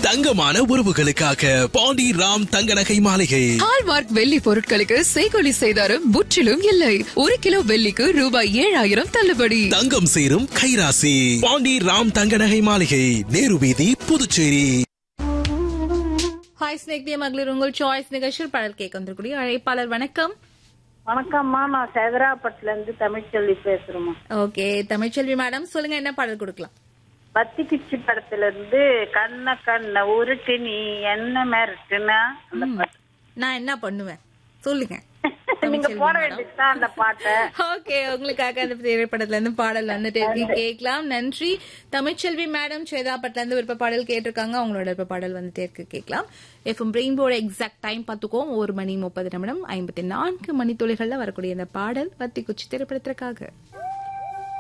தங்கமான உறவுகளுக்காக பாண்டி ராம் தங்க நகை மாளிகை ஹால்மார்க் வெள்ளி பொருட்களுக்கு செய்கொலி செய்தாரும் முற்றிலும் இல்லை ஒரு கிலோ வெள்ளிக்கு ரூபாய் ஏழாயிரம் தள்ளுபடி தங்கம் சேரும் கைராசி பாண்டி ராம் தங்க நகை மாளிகை நேரு வீதி புதுச்சேரி ஹாய் ஸ்னேக் டே மகளிர் உங்கள் சாய்ஸ் நிகழ்ச்சியில் பாடல் கேட்க வந்திருக்கூடிய அழைப்பாளர் வணக்கம் வணக்கம்மா நான் சேதராப்பட்டுல இருந்து தமிழ்ச்செல்வி பேசுறேம்மா ஓகே தமிழ்ச்செல்வி மேடம் சொல்லுங்க என்ன பாடல் கொடுக்கலாம் பத்தி பிச்சி படத்துல இருந்து கண்ண கண்ண உருட்டு நீ என்ன மிரட்டுனா அந்த பாட்டு நான் என்ன பண்ணுவேன் சொல்லுங்க நீங்க போட வேண்டியதுதான் அந்த பாட்டை ஓகே உங்களுக்காக அந்த திரைப்படத்துல இருந்து பாடல் வந்துட்டு இருக்கு கேட்கலாம் நன்றி தமிழ்ச்செல்வி மேடம் சேதாப்பட்ல இருந்து விருப்ப பாடல் கேட்டிருக்காங்க அவங்களோட விருப்ப பாடல் வந்துட்டே இருக்கு கேட்கலாம் எஃப்எம் ரெயின்போட எக்ஸாக்ட் டைம் பார்த்துக்கோம் ஒரு மணி முப்பது நிமிடம் ஐம்பத்தி நான்கு மணித்துளிகள்ல வரக்கூடிய இந்த பாடல் வத்தி குச்சி திரைப்படத்திற்காக